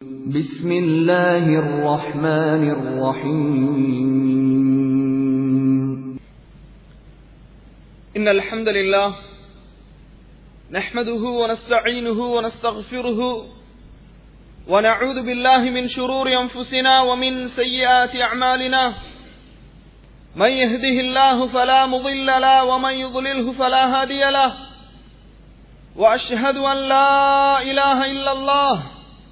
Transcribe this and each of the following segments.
بسم الله الرحمن الرحيم إن الحمد لله نحمده ونستعينه ونستغفره ونعوذ بالله من شرور أنفسنا ومن سيئات أعمالنا من يهده الله فلا مضل له ومن يضلله فلا هادي له وأشهد أن لا إله إلا الله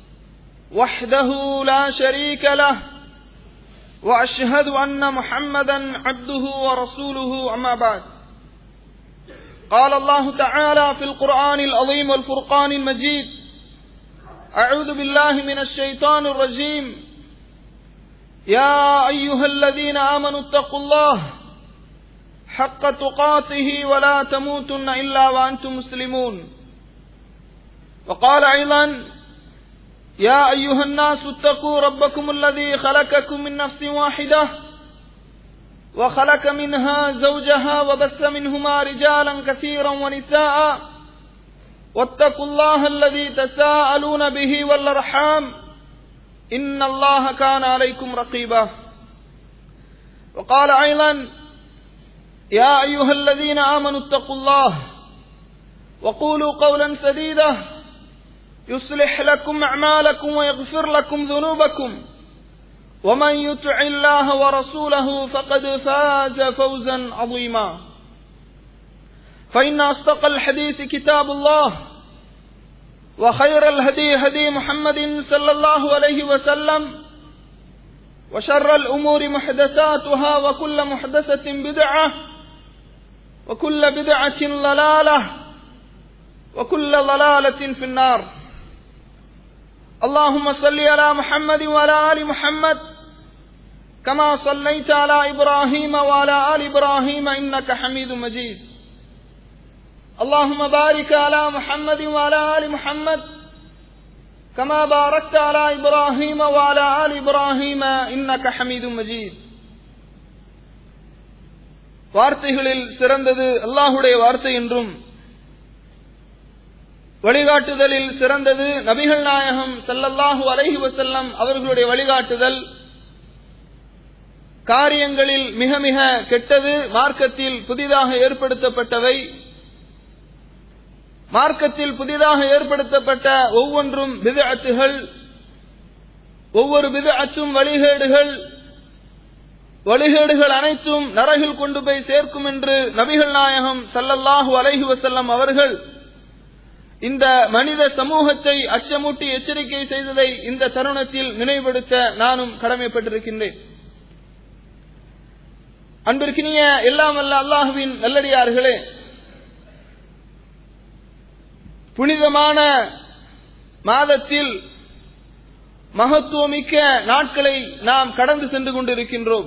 وحده لا شريك له وأشهد أن محمدا عبده ورسوله أما بعد قال الله تعالى في القرآن العظيم والفرقان المجيد أعوذ بالله من الشيطان الرجيم يا أيها الذين آمنوا اتقوا الله حق تقاته ولا تموتن إلا وأنتم مسلمون وقال أيضا يا أيها الناس اتقوا ربكم الذي خلقكم من نفس واحدة وخلق منها زوجها وبث منهما رجالا كثيرا ونساء واتقوا الله الذي تساءلون به والأرحام إن الله كان عليكم رقيبا وقال أيضا يا أيها الذين آمنوا اتقوا الله وقولوا قولا سديدا يصلح لكم أعمالكم ويغفر لكم ذنوبكم ومن يطع الله ورسوله فقد فاز فوزا عظيما فإن أصدق الحديث كتاب الله وخير الهدي هدي محمد صلى الله عليه وسلم وشر الأمور محدثاتها وكل محدثة بدعة وكل بدعة ضلالة وكل ضلالة في النار اللهم صل على محمد وعلى آل محمد كما صليت على إبراهيم وعلى آل إبراهيم إنك حميد مجيد اللهم بارك على محمد وعلى آل محمد كما باركت على إبراهيم وعلى آل إبراهيم إنك حميد مجيد வார்த்தைகளில் சிறந்தது அல்லாஹுடைய வார்த்தை என்றும் வழிகாட்டுதலில் சிறந்தது நபிகள் நாயகம் சல்லல்லாஹு அலஹி வசல்லம் அவர்களுடைய வழிகாட்டுதல் காரியங்களில் மிக மிக கெட்டது மார்க்கத்தில் புதிதாக ஏற்படுத்தப்பட்டவை மார்க்கத்தில் புதிதாக ஏற்படுத்தப்பட்ட ஒவ்வொன்றும் விதஅத்துகள் ஒவ்வொரு விதஅத்தும் வழிகேடுகள் வழிகேடுகள் அனைத்தும் நரகில் கொண்டு போய் சேர்க்கும் என்று நபிகள் நாயகம் சல்லல்லாஹு அலஹி வசல்லம் அவர்கள் இந்த மனித சமூகத்தை அச்சமூட்டி எச்சரிக்கை செய்ததை இந்த தருணத்தில் நினைவுபடுத்த நானும் கடமைப்பட்டிருக்கின்றேன் அன்பிற்கினிய எல்லாம் அல்ல அல்லாஹுவின் நல்லடியார்களே புனிதமான மாதத்தில் மகத்துவமிக்க நாட்களை நாம் கடந்து சென்று கொண்டிருக்கின்றோம்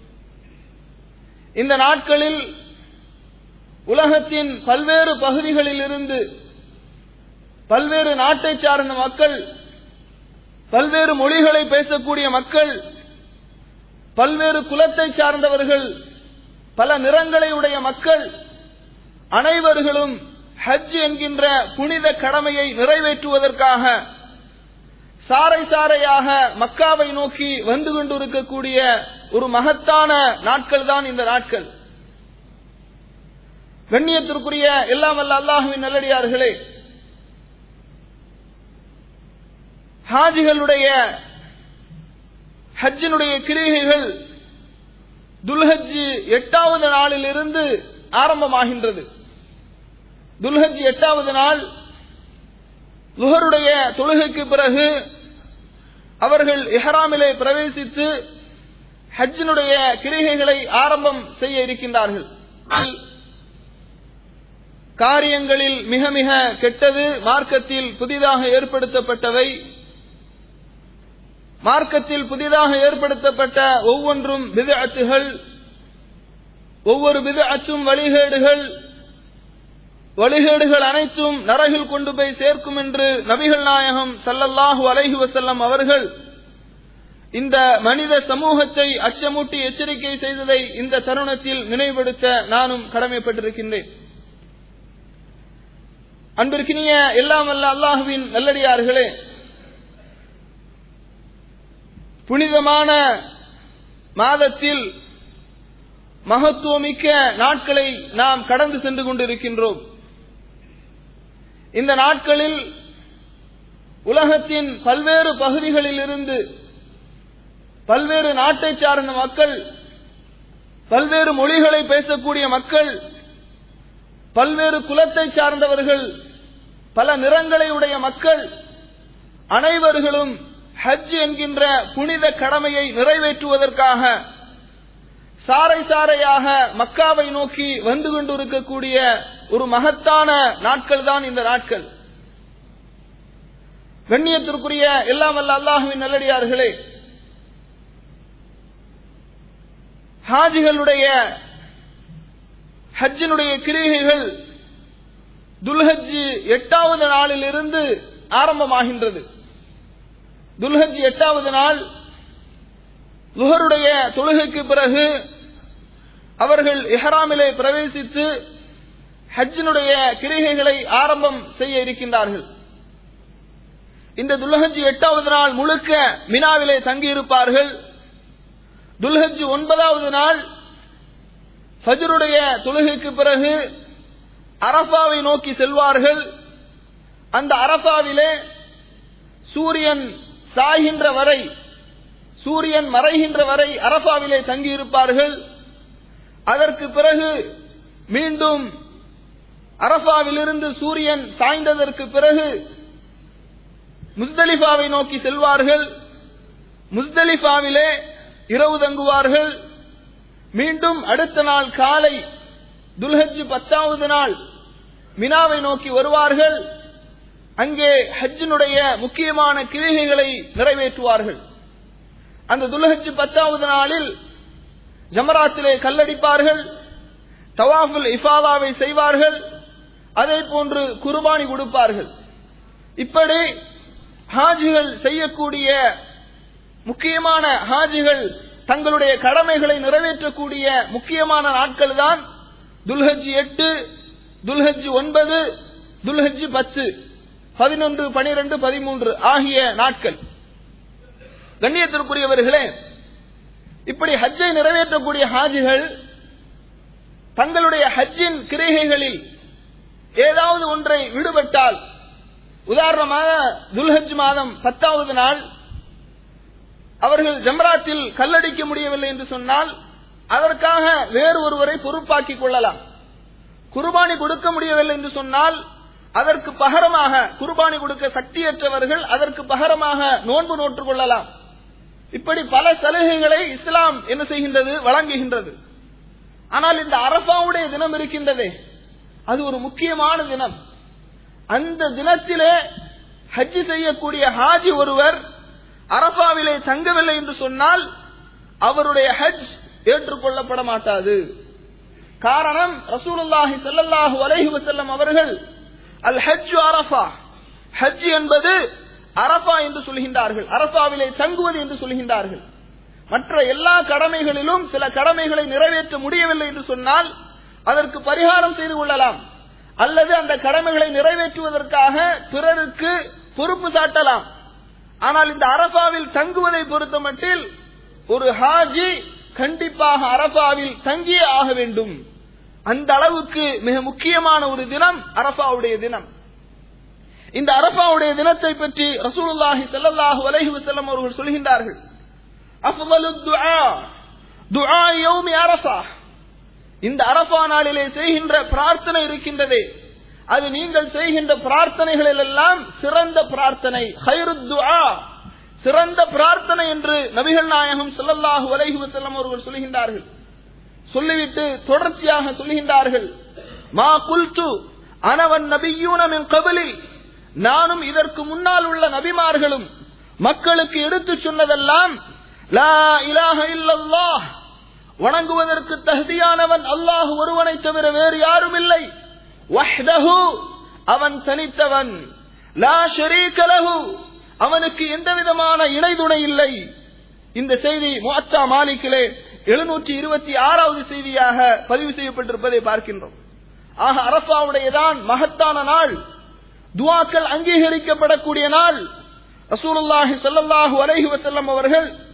இந்த நாட்களில் உலகத்தின் பல்வேறு பகுதிகளில் இருந்து பல்வேறு நாட்டை சார்ந்த மக்கள் பல்வேறு மொழிகளை பேசக்கூடிய மக்கள் பல்வேறு குலத்தை சார்ந்தவர்கள் பல நிறங்களை உடைய மக்கள் அனைவர்களும் ஹஜ் என்கின்ற புனித கடமையை நிறைவேற்றுவதற்காக சாறை சாறையாக மக்காவை நோக்கி வந்து கொண்டிருக்கக்கூடிய ஒரு மகத்தான நாட்கள் தான் இந்த நாட்கள் கண்ணியத்திற்குரிய எல்லாம் அல்ல அல்லாஹுவின் நல்லடியார்களே ஹாஜிகளுடைய ஹஜ்ஜினுடைய கிரிகைகள் துல்ஹஜ் எட்டாவது நாளில் இருந்து ஆரம்பமாகின்றது துல்ஹஜ் எட்டாவது நாள் லுகருடைய தொழுகைக்கு பிறகு அவர்கள் இஹராமிலே பிரவேசித்து ஹஜ்ஜினுடைய கிரிகைகளை ஆரம்பம் செய்ய இருக்கின்றார்கள் காரியங்களில் மிக மிக கெட்டது மார்க்கத்தில் புதிதாக ஏற்படுத்தப்பட்டவை மார்க்கத்தில் புதிதாக ஏற்படுத்தப்பட்ட ஒவ்வொன்றும் விதஅத்துகள் ஒவ்வொரு விதஅத்தும் வழிகேடுகள் வழிகேடுகள் அனைத்தும் நரகில் கொண்டு போய் சேர்க்கும் என்று நபிகள் நாயகம் சல்லல்லாஹு அலஹி வசல்லம் அவர்கள் இந்த மனித சமூகத்தை அச்சமூட்டி எச்சரிக்கை செய்ததை இந்த தருணத்தில் நினைவுபடுத்த நானும் கடமைப்பட்டிருக்கின்றேன் அன்பிற்கினிய எல்லாம் அல்ல அல்லாஹுவின் நல்லடியார்களே புனிதமான மாதத்தில் மகத்துவமிக்க நாட்களை நாம் கடந்து சென்று கொண்டிருக்கின்றோம் இந்த நாட்களில் உலகத்தின் பல்வேறு பகுதிகளில் இருந்து பல்வேறு நாட்டை சார்ந்த மக்கள் பல்வேறு மொழிகளை பேசக்கூடிய மக்கள் பல்வேறு குலத்தை சார்ந்தவர்கள் பல நிறங்களை உடைய மக்கள் அனைவர்களும் ஹஜ் என்கின்ற புனித கடமையை நிறைவேற்றுவதற்காக சாறை சாறையாக மக்காவை நோக்கி வந்து கொண்டிருக்கக்கூடிய ஒரு மகத்தான நாட்கள் தான் இந்த நாட்கள் கண்ணியத்திற்குரிய எல்லாம் வல்ல அல்லாஹுவின் நல்லடியார்களே ஹாஜிகளுடைய ஹஜ்ஜினுடைய கிரிகைகள் துல்ஹஜ் எட்டாவது நாளில் இருந்து ஆரம்பமாகின்றது துல்ஹஜ் எட்டாவது நாள் லுஹருடைய தொழுகைக்கு பிறகு அவர்கள் இஹராமிலே பிரவேசித்து ஹஜ்ஜினுடைய கிரிகைகளை ஆரம்பம் செய்ய இருக்கின்றார்கள் இந்த துல்ஹஜ் எட்டாவது நாள் முழுக்க மினாவிலே தங்கியிருப்பார்கள் துல்ஹஜ் ஒன்பதாவது நாள் ஃபஜருடைய தொழுகைக்கு பிறகு அரபாவை நோக்கி செல்வார்கள் அந்த அரபாவிலே சூரியன் சாய்கின்ற வரை சூரியன் மறைகின்ற வரை அரபாவிலே தங்கியிருப்பார்கள் அதற்கு பிறகு மீண்டும் அரபாவிலிருந்து சூரியன் சாய்ந்ததற்கு பிறகு முஸ்தலிஃபாவை நோக்கி செல்வார்கள் முஸ்தலிஃபாவிலே இரவு தங்குவார்கள் மீண்டும் அடுத்த நாள் காலை துல்ஹஜ் பத்தாவது நாள் மினாவை நோக்கி வருவார்கள் அங்கே ஹஜ்ஜினுடைய முக்கியமான கிரிகைகளை நிறைவேற்றுவார்கள் அந்த துல்ஹஜ் பத்தாவது நாளில் ஜமராத்திலே கல்லடிப்பார்கள் தவாஃபுல் இஃபாதாவை செய்வார்கள் அதே போன்று குர்பானி கொடுப்பார்கள் இப்படி ஹாஜிகள் செய்யக்கூடிய முக்கியமான ஹாஜிகள் தங்களுடைய கடமைகளை நிறைவேற்றக்கூடிய முக்கியமான நாட்கள் தான் துல்ஹஜ் எட்டு துல்ஹஜ் ஒன்பது துல்ஹஜ் பத்து பதினொன்று பனிரெண்டு பதிமூன்று ஆகிய நாட்கள் கண்ணியத்திற்குரியவர்களே இப்படி ஹஜ்ஜை நிறைவேற்றக்கூடிய ஹாஜிகள் தங்களுடைய ஹஜ்ஜின் கிரைகைகளில் ஏதாவது ஒன்றை விடுபட்டால் உதாரணமாக துல்ஹஜ் மாதம் பத்தாவது நாள் அவர்கள் ஜம்ராத்தில் கல்லடிக்க முடியவில்லை என்று சொன்னால் அதற்காக வேறு ஒருவரை பொறுப்பாக்கிக் கொள்ளலாம் குர்பானி கொடுக்க முடியவில்லை என்று சொன்னால் அதற்கு பகரமாக குர்பானி கொடுக்க சக்தியற்றவர்கள் அதற்கு பகரமாக நோன்பு நோற்றுக் கொள்ளலாம் இப்படி பல சலுகைகளை இஸ்லாம் என்ன செய்கின்றது வழங்குகின்றது ஆனால் இந்த அரபாவுடைய தினம் இருக்கின்றதே அது ஒரு முக்கியமான தினம் அந்த தினத்திலே ஹஜ் செய்யக்கூடிய ஹாஜி ஒருவர் அரபாவிலே தங்கவில்லை என்று சொன்னால் அவருடைய ஹஜ் ஏற்றுக்கொள்ளப்பட மாட்டாது காரணம் ரசூலுல்லாஹி ஸல்லல்லாஹு அலைஹி வஸல்லம் அவர்கள் அல் ஹஜ் அரஃபா ஹஜ் என்பது அரஃபா என்று சொல்கின்றார்கள் அரஃபாவிலே தங்குவது என்று சொல்கின்றார்கள் மற்ற எல்லா கடமைகளிலும் சில கடமைகளை நிறைவேற்ற முடியவில்லை என்று சொன்னால் அதற்கு பரிகாரம் செய்து கொள்ளலாம் அல்லது அந்த கடமைகளை நிறைவேற்றுவதற்காக பிறருக்கு பொறுப்பு சாட்டலாம் ஆனால் இந்த அரபாவில் தங்குவதை பொறுத்த மட்டில் ஒரு ஹாஜி கண்டிப்பாக அரபாவில் தங்கியே ஆக வேண்டும் அந்த அளவுக்கு மிக முக்கியமான ஒரு தினம் அரபாவுடைய தினம் இந்த அரபாவுடைய தினத்தை பற்றி ரசூலுல்லாஹி ஸல்லல்லாஹு அலைஹி வஸல்லம் அவர்கள் சொல்கின்றார்கள் அஃதலு துஆ துஆ யௌமி அரஃபா இந்த அரபா நாளிலே செய்கின்ற பிரார்த்தனை இருக்கின்றதே அது நீங்கள் செய்கின்ற பிரார்த்தனைகளில் எல்லாம் சிறந்த பிரார்த்தனை ஹைரு துஆ சிறந்த பிரார்த்தனை என்று நபிகள் நாயகம் ஸல்லல்லாஹு அலைஹி வஸல்லம் அவர்கள் சொல்கின்றார்கள் சொல்லிவிட்டு தொடர்ச்சியாக சொல்கின்றார்கள் மா குல்து அனவன் நபியூன மின் கபலி நானும் இதற்கு முன்னால் உள்ள நபிமார்களும் மக்களுக்கு எடுத்துச் சொன்னதெல்லாம் லா இலாஹ இல்லல்லாஹ் வணங்குவதற்கு தகுதியானவன் அல்லாஹ் ஒருவனை தவிர வேறு யாரும் இல்லை வஹ்தஹு அவன் தனித்தவன் லா ஷரீக லஹு அவனுக்கு எந்த விதமான இணைதுணை இல்லை இந்த செய்தி முஅத்தா மாலிக்கிலே எழுநூற்றி இருபத்தி ஆறாவது செய்தியாக பதிவு செய்யப்பட்டிருப்பதை பார்க்கின்றோம் ஆக அரபாவுடையதான் மகத்தான நாள் துவாக்கள் அங்கீகரிக்கப்படக்கூடிய நாள் ரசூலுல்லாஹி ஸல்லல்லாஹு அலைஹி வஸல்லம் அவர்கள்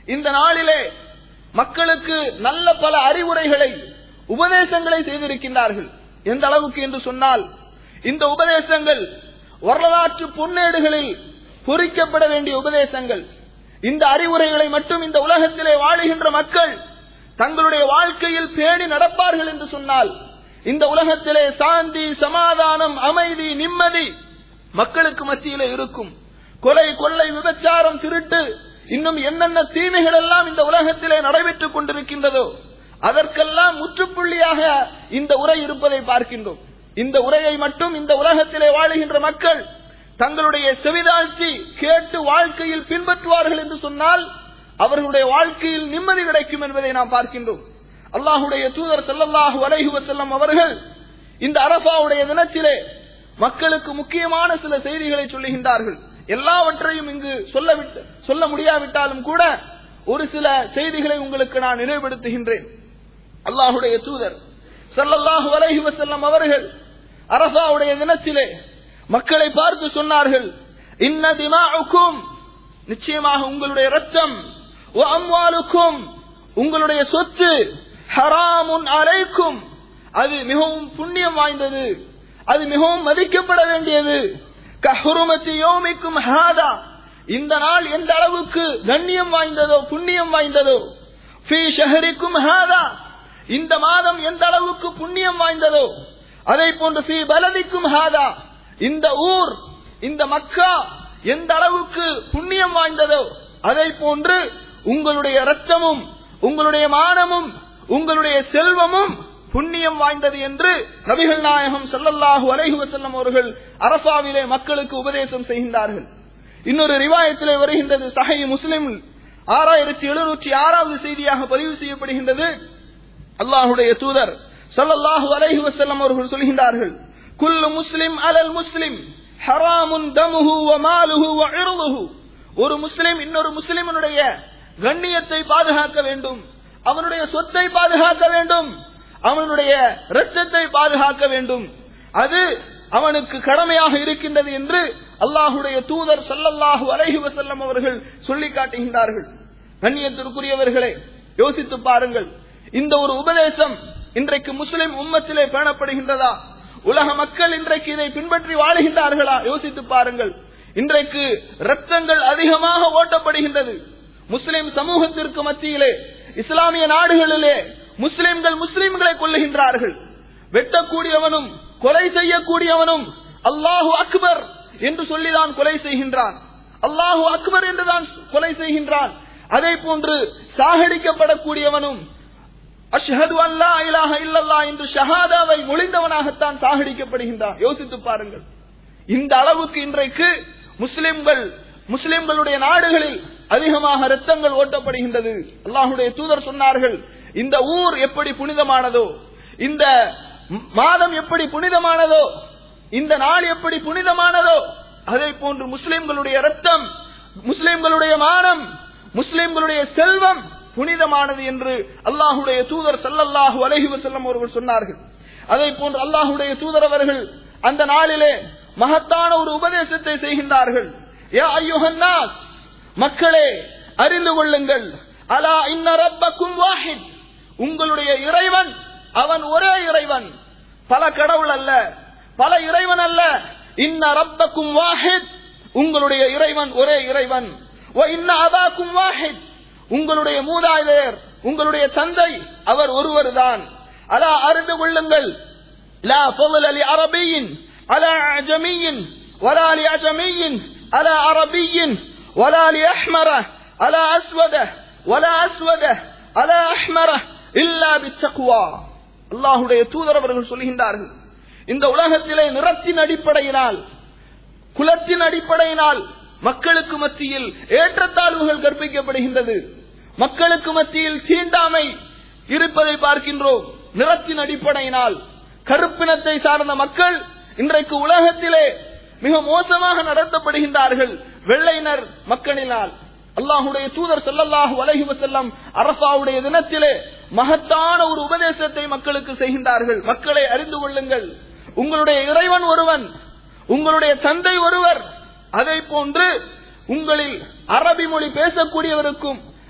இந்த நாளிலே மக்களுக்கு நல்ல பல அறிவுரைகளை உபதேசங்களை செய்திருக்கின்றார்கள் எந்த அளவுக்கு என்று சொன்னால் இந்த உபதேசங்கள் வரலாற்று பொன்னேடுகளில் பொறிக்கப்பட வேண்டிய உபதேசங்கள் இந்த அறிவுரைகளை மட்டும் இந்த உலகத்திலே வாழுகின்ற மக்கள் தங்களுடைய வாழ்க்கையில் பேணி நடப்பார்கள் என்று சொன்னால் இந்த உலகத்திலே சாந்தி சமாதானம் அமைதி நிம்மதி மக்களுக்கு மத்தியிலே இருக்கும் கொலை கொள்ளை விபச்சாரம் திருட்டு இன்னும் என்னென்ன தீமைகள் எல்லாம் இந்த உலகத்திலே நடைபெற்றுக் கொண்டிருக்கின்றதோ அதற்கெல்லாம் முற்றுப்புள்ளியாக இந்த உரை இருப்பதை பார்க்கின்றோம் இந்த உரையை மட்டும் இந்த உலகத்திலே வாழுகின்ற மக்கள் தங்களுடைய செவிதாழ்த்தி கேட்டு வாழ்க்கையில் பின்பற்றுவார்கள் என்று சொன்னால் அவர்களுடைய வாழ்க்கையில் நிம்மதி கிடைக்கும் என்பதை நாம் பார்க்கின்றோம் அல்லாஹுடைய தூதர் ஸல்லல்லாஹு அலைஹி வஸல்லம் அவர்கள் இந்த அரபாவுடைய தினத்திலே மக்களுக்கு முக்கியமான சில செய்திகளை சொல்லுகின்றார்கள் எல்லாவற்றையும் இங்கு சொல்ல விட்டு சொல்ல முடியாவிட்டாலும் கூட ஒரு சில செய்திகளை உங்களுக்கு நான் நினைவுபடுத்துகின்றேன் அல்லாஹுடைய தூதர் ஸல்லல்லாஹு அலைஹி வஸல்லம் அவர்கள் அரபாவுடைய தினத்திலே மக்களை பார்த்து சொன்னார்கள் இன்ன திமாஉக்கும் நிச்சயமாக உங்களுடைய ரத்தம் வ அம்வாலுக்கும் உங்களுடைய சொத்து ஹராமுன் அலைக்கும் அது மிகவும் புண்ணியம் வாய்ந்தது அது மிகவும் மதிக்கப்பட வேண்டியது கஹுருமத்தி யோமிக்கும் ஹாதா இந்த நாள் எந்த அளவுக்கு கண்ணியம் வாய்ந்ததோ புண்ணியம் வாய்ந்ததோ ஃபீ ஷஹரிக்கும் ஹாதா இந்த மாதம் எந்த அளவுக்கு புண்ணியம் வாய்ந்ததோ அதை போன்று ஃபீ பலதிக்கும் ஹாதா இந்த ஊர் இந்த மக்கா எந்த அளவுக்கு புண்ணியம் வாய்ந்ததோ அதை போன்று உங்களுடைய ரத்தமும் உங்களுடைய மானமும் உங்களுடைய செல்வமும் புண்ணியம் வாய்ந்தது என்று நபிகள் நாயகம் ஸல்லல்லாஹு அலைஹி வஸல்லம் அவர்கள் அரபாவிலே மக்களுக்கு உபதேசம் செய்கின்றார்கள் இன்னொரு ரிவாயத்திலே வருகின்றது சஹை முஸ்லிம் ஆறாயிரத்தி எழுநூற்றி ஆறாவது செய்தியாக பதிவு செய்யப்படுகின்றது அல்லாஹுடைய தூதர் ஸல்லல்லாஹு அலைஹி வஸல்லம் அவர்கள் சொல்கின்றார்கள் குல்லு முஸ்லிம் அலல் முஸ்லிம் ஹராமுன் தமுஹு வ மாலுஹு வ இர்துஹு ஒரு முஸ்லிம் இன்னொரு முஸ்லிமனுடைய கண்ணியத்தை பாதுகாக்க வேண்டும் அவனுடைய சொத்தை பாதுகாக்க வேண்டும் அவனுடைய இரத்தத்தை பாதுகாக்க வேண்டும் அது அவனுக்கு கடமையாக இருக்கின்றது என்று அல்லாஹுடைய தூதர் ஸல்லல்லாஹு அலைஹி வஸல்லம் அவர்கள் சொல்லி காட்டுகின்றார்கள் கண்ணியத்திற்குரியவர்களே யோசித்து பாருங்கள் இந்த ஒரு உபதேசம் இன்றைக்கு முஸ்லிம் உம்மத்திலே பேணப்படுகின்றதா உலக மக்கள் இன்றைக்கு இதை பின்பற்றி வாழுகின்றார்களா யோசித்து பாருங்கள் இன்றைக்கு ரத்தங்கள் அதிகமாக ஓட்டப்படுகின்றது முஸ்லிம் சமூகத்திற்கு மத்தியிலே இஸ்லாமிய நாடுகளிலே முஸ்லிம்கள் முஸ்லிம்களை கொல்லுகின்றார்கள் வெட்டக்கூடியவனும் கொலை செய்யக்கூடியவனும் அல்லாஹு அக்பர் என்று சொல்லிதான் கொலை செய்கின்றான் அல்லாஹு அக்பர் என்றுதான் கொலை செய்கின்றான் அதே போன்று சாகடிக்கப்படக்கூடியவனும் அஷ்ஹது அல்லா இலாஹ இல்லல்லா என்று ஷஹாதாவை மொழிந்தவனாகத்தான் சாகடிக்கப்படுகின்றான் யோசித்து பாருங்கள் இந்த அளவுக்கு இன்றைக்கு முஸ்லிம்கள் முஸ்லிம்களுடைய நாடுகளில் அதிகமாக ரத்தங்கள் ஓட்டப்படுகின்றது அல்லாஹுடைய தூதர் சொன்னார்கள் இந்த ஊர் எப்படி புனிதமானதோ இந்த மாதம் எப்படி புனிதமானதோ இந்த நாள் எப்படி புனிதமானதோ அதே போன்று முஸ்லிம்களுடைய ரத்தம் முஸ்லிம்களுடைய மானம் முஸ்லிம்களுடைய செல்வம் புனிதமானது என்று அல்லாஹுடைய தூதர் சல்லல்லாஹு அலஹி வசல்லம் அவர்கள் சொன்னார்கள் அதே போன்று அல்லாஹுடைய தூதர் அவர்கள் அந்த நாளிலே மகத்தான ஒரு உபதேசத்தை செய்கின்றார்கள் யா ஐயுஹன்னாஸ் மக்களே அறிந்து கொள்ளுங்கள் அலா இன்ன ரப்பக்கும் வாஹித் உங்களுடைய இறைவன் அவன் ஒரே இறைவன் பல கடவுள் அல்ல பல இறைவன் அல்ல இன்ன ரப்பக்கும் வாஹித் உங்களுடைய இறைவன் ஒரே இறைவன் வ இன்ன அபாக்கும் வாஹித் உங்களுடைய மூதாதையர் உங்களுடைய தந்தை அவர் ஒருவர் தான் அலா அறிந்து கொள்ளுங்கள் லா فضل لعربي على أعجمي ولا لأعجمي على عربي ولا لأحمر على أسود ولا أسود على أحمر إلا بالتقوى அல்லாஹுடைய தூதர் அவர்கள் சொல்கின்றார்கள் இந்த உலகத்திலே நிறத்தின் அடிப்படையினால் குலத்தின் அடிப்படையினால் மக்களுக்கு மத்தியில் ஏற்றத்தாழ்வுகள் கற்பிக்கப்படுகின்றது மக்களுக்கு மத்தியில் தீண்டாமை இருப்பதை பார்க்கின்றோம் நிறத்தின் அடிப்படையினால் கருப்பினத்தை சார்ந்த மக்கள் இன்றைக்கு உலகத்திலே மிக மோசமாக நடத்தப்படுகின்றார்கள் வெள்ளையினர் மக்களினால் அல்லாஹுடைய தூதர் சொல்லல்லாஹு அலஹி வசல்லம் அரசாவுடைய தினத்திலே மகத்தான ஒரு உபதேசத்தை மக்களுக்கு செய்கின்றார்கள் மக்களை அறிந்து கொள்ளுங்கள் உங்களுடைய இறைவன் ஒருவன் உங்களுடைய தந்தை ஒருவர் அதை போன்று உங்களில் அரபி மொழி பேசக்கூடியவருக்கும்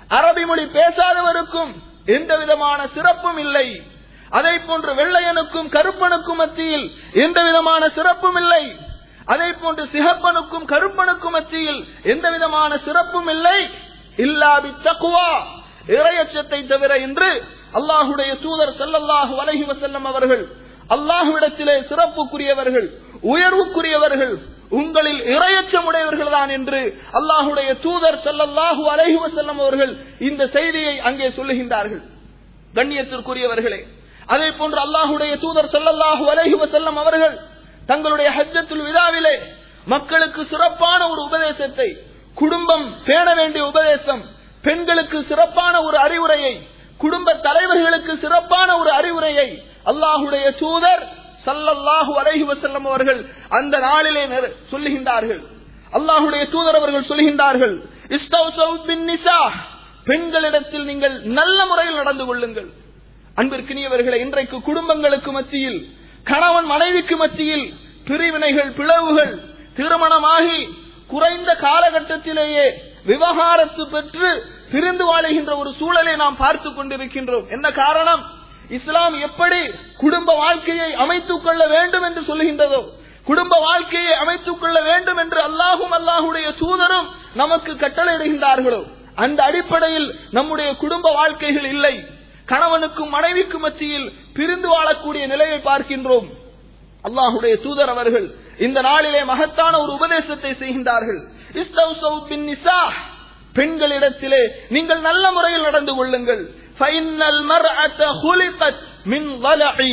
அரபி மொழி பேசாதவருக்கும் எந்த விதமான சிறப்பும் இல்லை அதை போன்று வெள்ளையனுக்கும் கருப்பனுக்கும் மத்தியில் எந்த விதமான சிறப்பும் இல்லை அதை போன்று சிகப்பனுக்கும் கருப்பனுக்கும் மத்தியில் எந்த விதமான சிறப்பும் இல்லை இல்லாபி தக்குவா இறையச்சத்தை தவிர என்று அல்லாஹுடைய தூதர் ஸல்லல்லாஹு அலைஹி வஸல்லம் அவர்கள் அல்லாஹ்விடத்திலே சிறப்புக்குரியவர்கள் உயர்வுக்குரியவர்கள் உங்களில் இரையச்சம் உடையவர்கள் தான் என்று அல்லாஹுடைய தூதர் ஸல்லல்லாஹு அலைஹி வஸல்லம் அவர்கள் இந்த செய்தியை அங்கே சொல்லுகின்றார்கள் கண்ணியத்திற்குரியவர்களே அதே போன்று அல்லாஹுடைய தூதர் ஸல்லல்லாஹு அலைஹி வஸல்லம் அவர்கள் தங்களுடைய ஹஜ்ஜத்துல் விதாவிலே மக்களுக்கு சிறப்பான ஒரு உபதேசத்தை குடும்பம் பேண வேண்டிய உபதேசம் பெண்களுக்கு சிறப்பான ஒரு அறிவுரையை குடும்ப தலைவர்களுக்கு சிறப்பான ஒரு அறிவுரையை அல்லாஹுடைய தூதர் சல்லல்லாஹு அலைஹி வஸல்லம் அவர்கள் அந்த நாளிலே நிற- சொல்லுகின்றார்கள் அல்லாஹுடைய தூதர் அவர்கள் சொல்லுகின்றார்கள் இஸ்தௌசௌ பின் நிசா பெண்களிடத்தில் நீங்கள் நல்ல முறையில் நடந்து கொள்ளுங்கள் அன்பிற்கினியவர்களை இன்றைக்கு குடும்பங்களுக்கு மத்தியில் கணவன் மனைவிக்கு மத்தியில் பிரிவினைகள் பிளவுகள் திருமணமாகி குறைந்த காலகட்டத்திலேயே விவகாரத்து பெற்று பிரிந்து வாழுகின்ற ஒரு சூழலை நாம் பார்த்துக் கொண்டிருக்கின்றோம் என்ன காரணம் இஸ்லாம் எப்படி குடும்ப வாழ்க்கையை அமைத்துக் கொள்ள வேண்டும் என்று சொல்லுகின்றதோ குடும்ப வாழ்க்கையை அமைத்துக் கொள்ள வேண்டும் என்று அல்லாஹும் அல்லாஹுடைய தூதரும் நமக்கு கட்டளையிடுகின்றார்களோ அந்த அடிப்படையில் நம்முடைய குடும்ப வாழ்க்கைகள் இல்லை கணவனுக்கும் மனைவிக்கும் மத்தியில் பிரிந்து வாழக்கூடிய நிலையை பார்க்கின்றோம் அல்லாஹுடைய தூதர் அவர்கள் இந்த நாளிலே மகத்தான ஒரு உபதேசத்தை செய்கின்றார்கள் இஸ்தௌசௌ பின் நிசா பெண்களிடத்திலே நீங்கள் நல்ல முறையில் நடந்து கொள்ளுங்கள் ஃபைனல் மர்அத ஹுலிகத் மின் வலஇ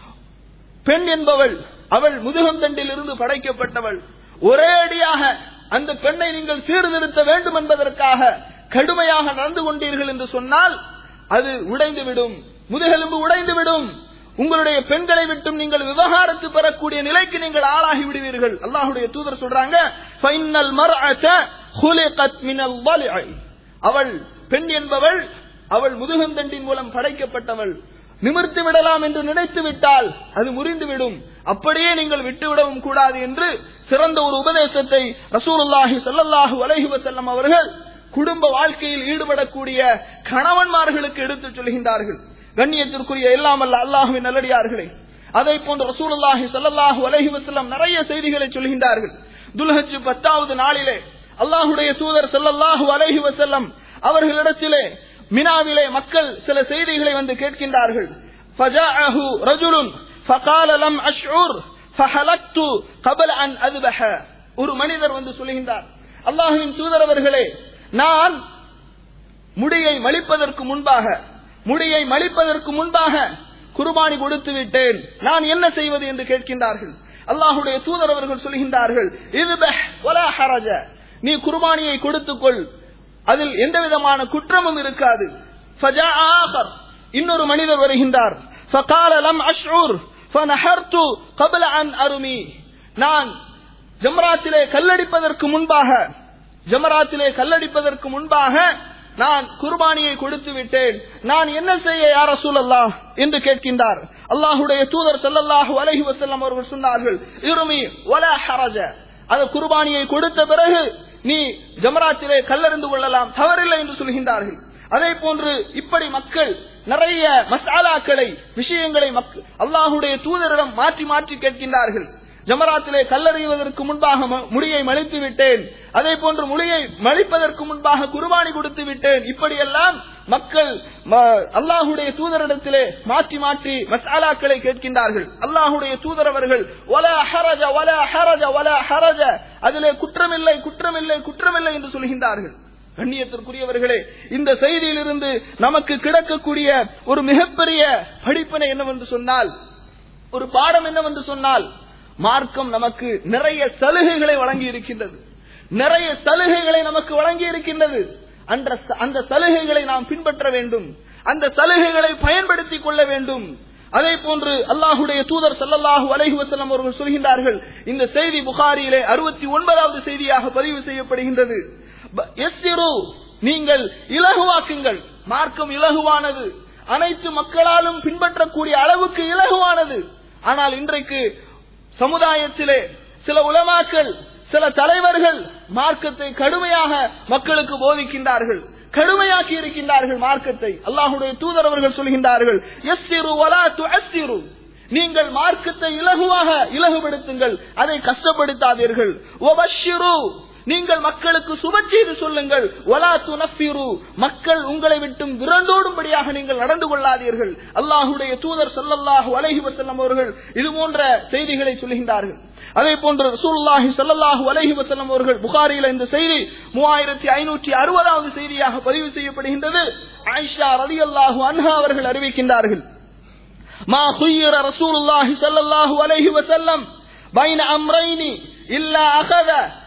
பெண் என்பவள் அவள் முதுகம் தண்டில் இருந்து படைக்கப்பட்டவள் ஒரே அடியாக அந்த பெண்ணை நீங்கள் சீர்திருத்த வேண்டும் என்பதற்காக கடுமையாக நடந்து கொண்டீர்கள் என்று சொன்னால் அது உடைந்துவிடும் முதுகெலும்பு உடைந்துவிடும் உங்களுடைய பெண்களை விட்டும் நீங்கள் விவகாரத்து பெறக்கூடிய நிலைக்கு நீங்கள் ஆளாகி விடுவீர்கள் அல்லாஹுடைய தூதர் சொல்றாங்க ஃபைனல் மர்அத ஹுலிகத் மினல் வலஇ அவள் பெண் என்பவள் அவள் முதுகந்தண்டின் மூலம் படைக்கப்பட்டவள் நிமிர்த்து விடலாம் என்று நினைத்து விட்டால் அது முறிந்துவிடும் அப்படியே நீங்கள் விட்டுவிடவும் கூடாது என்று சிறந்த ஒரு உபதேசத்தை ரசூலுல்லாஹி ஸல்லல்லாஹு அலைஹி வஸல்லம் அவர்கள் குடும்ப வாழ்க்கையில் ஈடுபடக்கூடிய கணவன்மார்களுக்கு எடுத்துச் சொல்கின்றார்கள் கண்ணியத்திற்குரிய எல்லாமல்ல அல்லாஹுவின் நல்லடியார்களே அதை போன்ற ரசூலுல்லாஹி ஸல்லல்லாஹு அலைஹி வஸல்லம் நிறைய செய்திகளை சொல்கின்றார்கள் துல்ஹஜ் பத்தாவது நாளிலே அல்லாஹுடைய தூதர் ஸல்லல்லாஹு அலைஹி வஸல்லம் அவர்களிடத்திலே மினாவிலே மக்கள் சில செய்திகளை வந்து கேட்கின்றார்கள் فجاءه رجل فقال لم اشعر فحلقت قبل ان اذبح ஒரு மனிதர் வந்து சொல்கின்றார் அல்லாஹ்வின் தூதர் அவர்களே நான் முடியை மலிப்பதற்கு முன்பாக முடியை மலிப்பதற்கு முன்பாக குர்பானி கொடுத்து விட்டேன் நான் என்ன செய்வது என்று கேட்கின்றார்கள் அல்லாஹுடைய தூதர் அவர்கள் சொல்கின்றார்கள் இத்பஹ் வலா ஹரஜ நீ குர்பானியை கொடுத்துக்கொள் அதில் எந்த விதமான குற்றமும் இருக்காது فجاء آخر இன்னொரு மனிதர் வருகின்றார் فقال لم أشعر فنحرت قبل أن أرمي நான் ஜம்ராத்திலே கல்லடிப்பதற்கு முன்பாக ஜமராத்திலே கல்லடிப்பதற்கு முன்பாக நான் குர்பானியை கொடுத்து விட்டேன் நான் என்ன செய்ய யார சூழல்லா என்று கேட்கின்றார் அல்லாஹுடைய தூதர் ஸல்லல்லாஹு அலைஹி வஸல்லம் அவர்கள் சொன்னார்கள் இருமி வலா ஹரஜ அந்த குர்பானியை கொடுத்த பிறகு நீ ஜமராத்திலே கல்லறிந்து கொள்ளலாம் தவறில்லை என்று சொல்கின்றார்கள் அதே போன்று இப்படி மக்கள் நிறைய மசாலாக்களை விஷயங்களை மக்க- அல்லாஹுடைய தூதரிடம் மாற்றி மாற்றி கேட்கின்றார்கள் ஜமராத்திலே கல்லறிவதற்கு முன்பாக ம- முடியை மலித்து விட்டேன் அதே போன்று முடியை மலிப்பதற்கு முன்பாக குர்பானி கொடுத்து விட்டேன் இப்படியெல்லாம் மக்கள் ம- அல்லாஹுடைய தூதரிடத்திலே மாற்றி மாற்றி மசாலாக்களை கேட்கின்றார்கள் அல்லாஹுடைய தூதர் அவர்கள் "வலா ஹரஜ, வலா ஹரஜ, வலா ஹரஜ." அதிலே குற்றமில்லை குற்றமில்லை குற்றமில்லை என்று சொல்கின்றார்கள் கண்ணியத்திற்குரியவர்களே இந்த செய்தியிலிருந்து நமக்கு கிடக்கக்கூடிய ஒரு மிகப்பெரிய படிப்பினை என்னவென்று சொன்னால் ஒரு பாடம் என்னவென்று சொன்னால் மார்க்கம் நமக்கு நிறைய சலுகைகளை வழங்கி இருக்கின்றது நிறைய சலுகைகளை நமக்கு வழங்கி இருக்கின்றது அந்த அந்த சலுகைகளை நாம் பின்பற்ற வேண்டும் அந்த சலுகைகளை பயன்படுத்திக் கொள்ள வேண்டும் அதே போன்று அல்லாஹுடைய தூதர் ஸல்லல்லாஹு அலைஹி வஸல்லம் அவர்கள் சொல்கின்றார்கள் இந்த செய்தி புகாரியிலே அறுபத்தி ஒன்பதாவது செய்தியாக பதிவு செய்யப்படுகின்றது ப- யஸ்ஸிரு, நீங்கள் இலகுவாக்குங்கள் மார்க்கம் இலகுவானது அனைத்து மக்களாலும் பின்பற்றக்கூடிய அளவுக்கு இலகுவானது ஆனால் இன்றைக்கு சமுதாயத்திலே சில உலமாக்கள் சில தலைவர்கள் மார்க்கத்தை கடுமையாக மக்களுக்கு போதிக்கின்றார்கள் கடுமையாக்கி இருக்கின்றார்கள் மார்க்கத்தை அல்லாஹுடைய தூதர் அவர்கள் சொல்கின்றார்கள் எஸ்ஸிரு வலா துஅஸ்ஸிரு நீங்கள் மார்க்கத்தை இலகுவாக இலகுபடுத்துங்கள் அதை கஷ்டப்படுத்தாதீர்கள் ஒபஷிரு நீங்கள் மக்களுக்கு சுப செய்து சொல்லுங்கள் ஒலா துனஃபிரு மக்கள் உங்களை விட்டும் விரண்டோடும்படியாக நீங்கள் நடந்து கொள்ளாதீர்கள் அல்லாஹுடைய தூதர் ஸல்லல்லாஹு அலைஹி வஸல்லம் அவர்கள் இது போன்ற செய்திகளை சொல்கின்றார்கள் அதே போன்று ரசூலுல்லாஹி ஸல்லல்லாஹு அலைஹி வஸல்லம் அவர்கள் புகாரியில இந்த செய்தி மூவாயிரத்தி ஐநூற்றி அறுபதாவது செய்தியாக பதிவு செய்யப்படுகின்றது ஆயிஷா ரலியல்லாஹு அன்ஹா அவர்கள் அறிவிக்கின்றார்கள் ما خير رسول الله صلى الله عليه وسلم بين أمرين إلا أخذ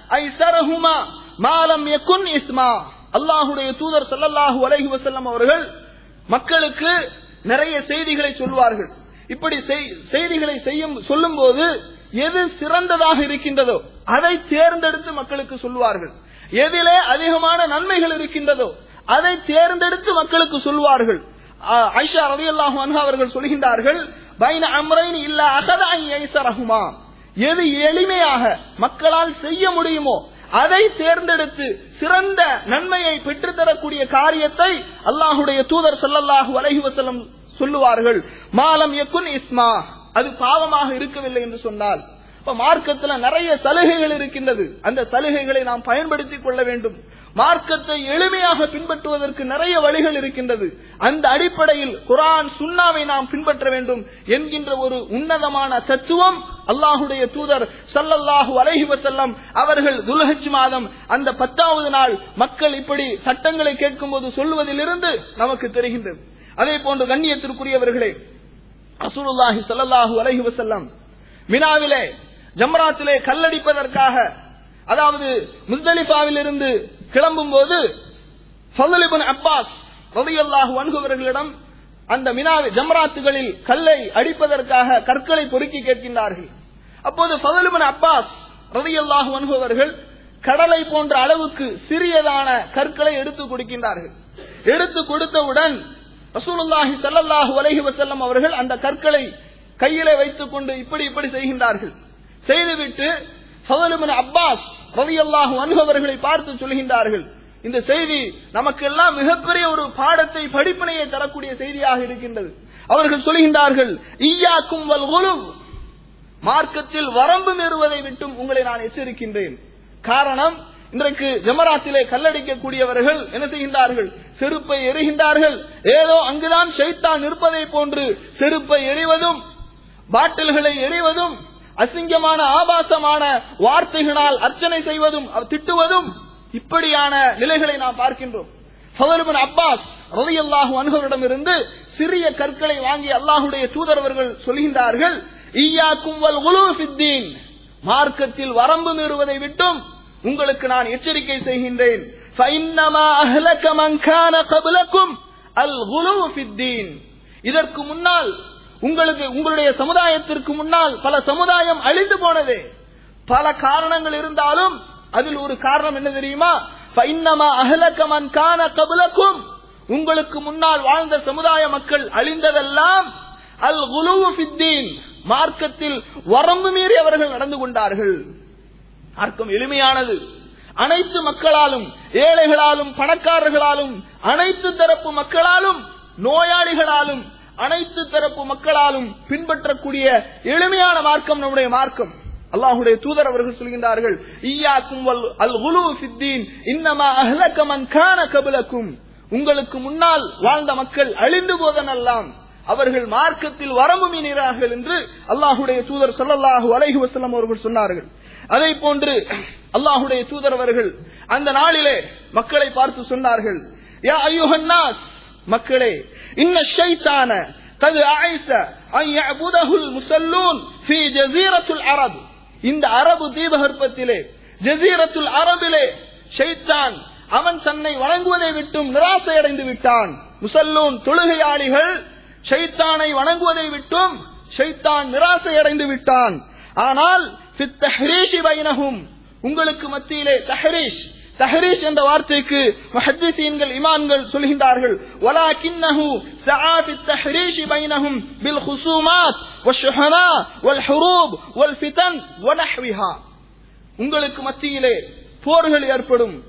أيسرهما ما لم يكن إثما அல்லாஹுடைய தூதர் ஸல்லல்லாஹு அலைஹி வஸல்லம் அவர்கள் மக்களுக்கு நிறைய செய்திகளை சொல்வார்கள் இப்படி செய்- செய்திகளை செய்யும் சொல்லும் போது எது சிறந்ததாக இருக்கின்றதோ அதை தேர்ந்தெடுத்து மக்களுக்கு சொல்வார்கள் எதிலே அதிகமான நன்மைகள் இருக்கின்றதோ அதை தேர்ந்தெடுத்து மக்களுக்கு சொல்வார்கள் ஆ- ஐஷா ரலியல்லாஹு அன்ஹா அவர்கள் சொல்கின்றார்கள் பைன அம்ரைன் இல்ல அகத ஐசரஹுமா எது எளிமையாக மக்களால் செய்ய முடியுமோ அதை தேர்ந்தெடுத்து சிறந்த நன்மையை பெற்றுத்தரக்கூடிய காரியத்தை அல்லாஹுடைய தூதர் ஸல்லல்லாஹு அலைஹி வஸல்லம் சொல்லுவார்கள் மாலம் யக்குன் இஸ்மா அது பாவமாக இருக்கவில்லை என்று சொன்னால் இப்ப மார்க்கத்துல நிறைய சலுகைகள் இருக்கின்றது அந்த சலுகைகளை நாம் பயன்படுத்திக் கொள்ள வேண்டும் மார்க்கத்தை எளிமையாக பின்பற்றுவதற்கு நிறைய வழிகள் இருக்கின்றது அந்த அடிப்படையில் குரான் சுன்னாவை நாம் பின்பற்ற வேண்டும் என்கின்ற ஒரு உன்னதமான தத்துவம் அல்லாஹுடைய தூதர் ஸல்லல்லாஹு அலைஹி வஸல்லம் அவர்கள் துல்ஹஜ் மாதம் அந்த பத்தாவது நாள் மக்கள் இப்படி சட்டங்களை கேட்கும்போது சொல்லுவதிலிருந்து நமக்கு தெரிகின்றது அதே போன்று கண்ணியத்திற்குரியவர்களே ரசூலுல்லாஹி ஸல்லல்லாஹு அலைஹி வஸல்லம் மினாவிலே ஜம்ராத்திலே கல்லடிப்பதற்காக அதாவது முஸ்தலிஃபாவில் இருந்து கிளம்பும் போது ஃபதுலிபன் அப்பாஸ் ரலியல்லாஹு அன்ஹு அவர்களிடம் அந்த மினாவி ஜம்ராத்துகளில் கல்லை அடிப்பதற்காக கற்களை பொறுக்கி கேட்கின்றார்கள் அப்போது ஃபதுலிபன் அப்பாஸ் ரலியல்லாஹு அன்ஹு அவர்கள் கடலை போன்ற அளவுக்கு சிறியதான கற்களை எடுத்து கொடுக்கின்றார்கள் எடுத்து கொடுத்தவுடன் ரசூலுல்லாஹி ஸல்லல்லாஹு அலைஹி வஸல்லம் அவர்கள் அந்த கற்களை கையிலே வைத்துக் கொண்டு இப்படி இப்படி செய்கின்றார்கள் செய்துவிட்டு ஃபதுலிபன் அப்பாஸ் ரலியல்லாஹு அன்ஹு அவர்களை பார்த்து சொல்கின்றார்கள் இந்த செய்தி நமக்கெல்லாம் மிகப்பெரிய ஒரு பாடத்தை படிப்பினையை தரக்கூடிய செய்தியாக இருக்கின்றது அவர்கள் சொல்கின்றார்கள் ஈயாக்கும் வல் குலுவ் மார்க்கத்தில் வரம்பு மீறுவதை விட்டும் உங்களை நான் எச்சரிக்கின்றேன் காரணம் இன்றைக்கு ஜமராத்திலே கல்லடிக்கக்கூடியவர்கள் என்ன செய்கின்றார்கள் செருப்பை எறிகின்றார்கள் ஏதோ அங்குதான் ஷைத்தான் நிற்பதை போன்று செருப்பை எறிவதும் பாட்டில்களை எறிவதும் அசிங்கமான ஆபாசமான வார்த்தைகளால் அர்ச்சனை செய்வதும் திட்டுவதும் இப்படியான நிலைகளை நாம் பார்க்கின்றோம் ஃபதலுபின் அப்பாஸ் ரலியல்லாஹு அன்ஹுவிடம் இருந்து சிறிய கற்களை வாங்கி அல்லாஹுடைய தூதரவர்கள் சொல்கின்றார்கள் ஈயாக்கும் வல் குலூ ஃபித்தீன் மார்க்கத்தில் வரம்பு மீறுவதை விட்டும் உங்களுக்கு நான் எச்சரிக்கை செய்கின்றேன் فإنما أهلك من كان قبلكم الغلو في الدين இதற்கு முன்னால் உங்களுக்கு உங்களுடைய சமுதாயத்திற்கு முன்னால் பல சமுதாயம் அழிந்து போனது பல காரணங்கள் இருந்தாலும் அதில் ஒரு காரணம் என்ன தெரியுமா فإنما أهلك من كان قبلكم உங்களுக்கு முன்னால் வாழ்ந்த சமுதாய மக்கள் அழிந்ததெல்லாம் அல் குலுவு ஃபித்தீன் மார்க்கத்தில் வரம்பு மீறி அவர்கள் நடந்து கொண்டார்கள் மார்க்கம் எளிமையானது அனைத்து மக்களாலும் ஏழைகளாலும் பணக்காரர்களாலும் அனைத்து தரப்பு மக்களாலும் நோயாளிகளாலும் அனைத்து தரப்பு மக்களாலும் பின்பற்றக்கூடிய எளிமையான மார்க்கம் நம்முடைய மார்க்கம் அல்லாஹுடைய தூதர் அவர்கள் சொல்கின்றார்கள் ஈயாக்கும் வல் அல் குலு ஃபித்தீன் இன்னமா அஹ்லக மன் கான கபலக்கும் உங்களுக்கு முன்னால் வாழ்ந்த மக்கள் அழிந்து போதனெல்லாம் அவர்கள் மார்க்கத்தில் வரம்பு மீறார்கள் என்று அல்லாஹுடைய தூதர் ஸல்லல்லாஹு அலைஹி வஸல்லம் அவர்கள் சொன்னார்கள் அதை போன்று அல்லாஹுடைய தூதர் அவர்கள் அந்த நாளிலே மக்களை பார்த்து சொன்னார்கள் யா அய்யுஹன் நாஸ் மக்களே இன்ன ஷைத்தான قد أعيس أن يعبده المسلون في جزيرة العرب இந்த அரபு தீபகற்பத்திலே ஜசீரத்துல் அரபிலே ஷைத்தான் அவன் தன்னை வணங்குவதை விட்டும் நிராசை அடைந்து விட்டான் முசல்லூன் தொழுகையாளிகள் ஷைத்தானை வணங்குவதை விட்டும் ஷைத்தான் நிராசை அடைந்து விட்டான் ஆனால் ஃபித் தஹ்ரீஷி பைனஹும் உங்களுக்கு மத்தியிலே தஹ்ரீஷ் தஹ்ரீஷ் என்ற வார்த்தைக்கு முஹத்திசீன்கள் இமான்கள் சொல்கின்றார்கள் வலாக்கின்னஹு சஆ ஃபித் தஹ்ரீஷ் பைனஹும் பில் குஸூமாத் வஷ்ஹனா வல் ஹுரூப் வல் ஃபிதன் வநஹ்விஹா உங்களுக்கு மத்தியிலே போர்கள் ஏற்படும்